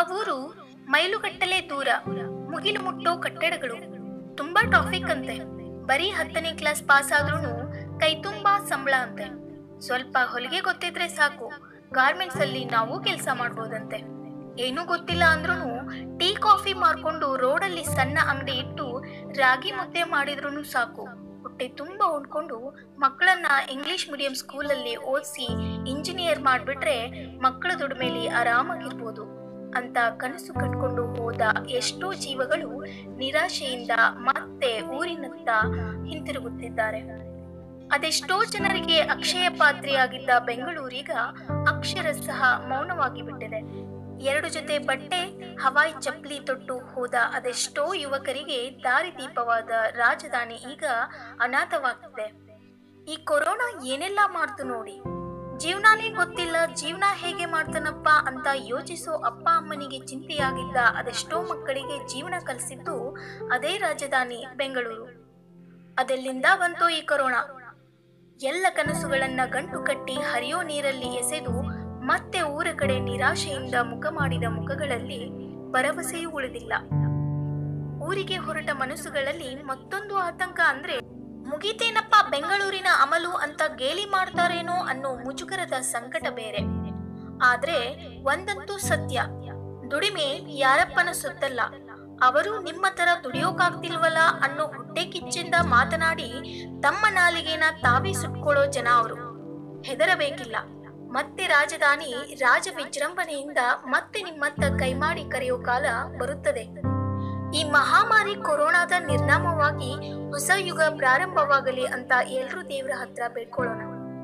ಊರು ಮೈಲುಗಟ್ಟಲೆ ದೂರ ಮುಗಿಲು ಮುಟ್ಟೋ ಕಟ್ಟಡಗಳು ತುಂಬಾ ಟ್ರಾಫಿಕ್ ಅಂತೆ ಬರೀ ಹತ್ತನೇ ಕ್ಲಾಸ್ ಪಾಸ್ ಆದ್ರೂ ಕೈ ತುಂಬಾ ಸಂಬಳ ಅಂತೆ ಸ್ವಲ್ಪ ಹೊಲಿಗೆ ಗೊತ್ತಿದ್ರೆ ಸಾಕು ಗಾರ್ಮೆಂಟ್ಸ್ ಅಲ್ಲಿ ನಾವು ಕೆಲಸ ಮಾಡ್ಬೋದಂತೆ ಏನೂ ಗೊತ್ತಿಲ್ಲ ಅಂದ್ರೂ ಟೀ ಕಾಫಿ ಮಾರ್ಕೊಂಡು ರೋಡಲ್ಲಿ ಸಣ್ಣ ಅಂಗಡಿ ಇಟ್ಟು ರಾಗಿ ಮುದ್ದೆ ಮಾಡಿದ್ರೂ ಸಾಕು ಹೊಟ್ಟೆ ತುಂಬ ಉಣ್ಕೊಂಡು ಮಕ್ಕಳನ್ನ ಇಂಗ್ಲಿಷ್ ಮೀಡಿಯಂ ಸ್ಕೂಲಲ್ಲಿ ಓದಿಸಿ ಇಂಜಿನಿಯರ್ ಮಾಡಿಬಿಟ್ರೆ ಮಕ್ಕಳ ದುಡಿಮೆಲಿ ಆರಾಮಾಗಿರ್ಬೋದು ಅಂತ ಕನಸು ಕಟ್ಕೊಂಡು ಹೋದ ಎಷ್ಟೋ ಜೀವಗಳು ನಿರಾಶೆಯಿಂದ ಮತ್ತೆ ಊರಿನತ್ತ ಹಿಂತಿರುಗುತ್ತಿದ್ದಾರೆ ಅದೆಷ್ಟೋ ಜನರಿಗೆ ಅಕ್ಷಯ ಪಾತ್ರೆಯಾಗಿದ್ದ ಬೆಂಗಳೂರೀಗ ಅಕ್ಷರಶಃ ಮೌನವಾಗಿ ಬಿಟ್ಟಿದೆ ಎರಡು ಜೊತೆ ಬಟ್ಟೆ ಹವಾಯಿ ಚಪ್ಪಲಿ ತೊಟ್ಟು ಹೋದ ಅದೆಷ್ಟೋ ಯುವಕರಿಗೆ ದಾರಿದೀಪವಾದ ರಾಜಧಾನಿ ಈಗ ಅನಾಥವಾಗ್ತಿದೆ ಈ ಕೊರೋನಾ ಏನೆಲ್ಲ ಮಾಡ್ತು ನೋಡಿ ಜೀವನಾನೇ ಗೊತ್ತಿಲ್ಲ ಜೀವನ ಹೇಗೆ ಮಾಡ್ತಾನಪ್ಪ ಅಂತ ಯೋಚಿಸೋ ಅಪ್ಪ ಅಮ್ಮನಿಗೆ ಚಿಂತೆಯಾಗಿದ್ದ ಅದೆಷ್ಟೋ ಮಕ್ಕಳಿಗೆ ಜೀವನ ಕಲಿಸಿದ್ದು ಅದೇ ರಾಜಧಾನಿ ಬೆಂಗಳೂರು ಅದೆಲ್ಲಿಂದ ಬಂತೋ ಈ ಕೊರೋನಾ ಎಲ್ಲ ಕನಸುಗಳನ್ನ ಗಂಟು ಕಟ್ಟಿ ಹರಿಯೋ ನೀರಲ್ಲಿ ಎಸೆದು ಮತ್ತೆ ಊರ ಕಡೆ ನಿರಾಶೆಯಿಂದ ಮುಖ ಮಾಡಿದ ಮುಖಗಳಲ್ಲಿ ಭರವಸೆಯೂ ಉಳಿದಿಲ್ಲ ಊರಿಗೆ ಹೊರಟ ಮನಸ್ಸುಗಳಲ್ಲಿ ಮತ್ತೊಂದು ಆತಂಕ ಅಂದ್ರೆ ಮುಗೀತೇನಪ್ಪ ಬೆಂಗಳೂರಿನ ಅಮಲು ಅಂತ ಗೇಲಿ ಮಾಡ್ತಾರೇನೋ ಅನ್ನೋ ಮುಜುಗರದ ಸಂಕಟ ಬೇರೆ ಆದ್ರೆ ಒಂದಂತೂ ಸತ್ಯ ದುಡಿಮೆ ಯಾರಪ್ಪನ ಸೊತ್ತಲ್ಲ ಅವರು ನಿಮ್ಮ ತರ ದುಡಿಯೋಕಾಗ್ತಿಲ್ವಲ್ಲ ಅನ್ನೋ ಹೊಟ್ಟೆ ಕಿಚ್ಚಿಂದ ಮಾತನಾಡಿ ತಮ್ಮ ನಾಲಿಗೆನ ತಾವೇ ಸುಟ್ಕೊಳ್ಳೋ ಜನ ಅವರು ಹೆದರಬೇಕಿಲ್ಲ ಮತ್ತೆ ರಾಜಧಾನಿ ರಾಜ ವಿಜೃಂಭಣೆಯಿಂದ ಮತ್ತೆ ನಿಮ್ಮತ್ತ ಕೈಮಾಡಿ ಕರೆಯೋ ಕಾಲ ಬರುತ್ತದೆ ಈ ಮಹಾಮಾರಿ ಕೊರೋನಾದ ನಿರ್ನಾಮವಾಗಿ ಹೊಸ ಯುಗ ಪ್ರಾರಂಭವಾಗಲಿ ಅಂತ ಎಲ್ರೂ ದೇವರ ಹತ್ರ ಬೇಡ್ಕೊಳ್ಳೋಣ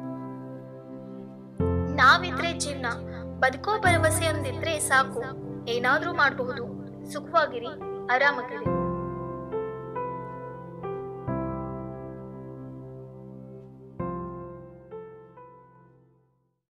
ನಾವಿದ್ರೆ ಜೀವನ ಬದುಕೋ ಭರವಸೆ ಒಂದಿದ್ರೆ ಸಾಕು ಏನಾದ್ರೂ ಮಾಡಬಹುದು ಸುಖವಾಗಿರಿ ಆರಾಮಾಗಿರಿ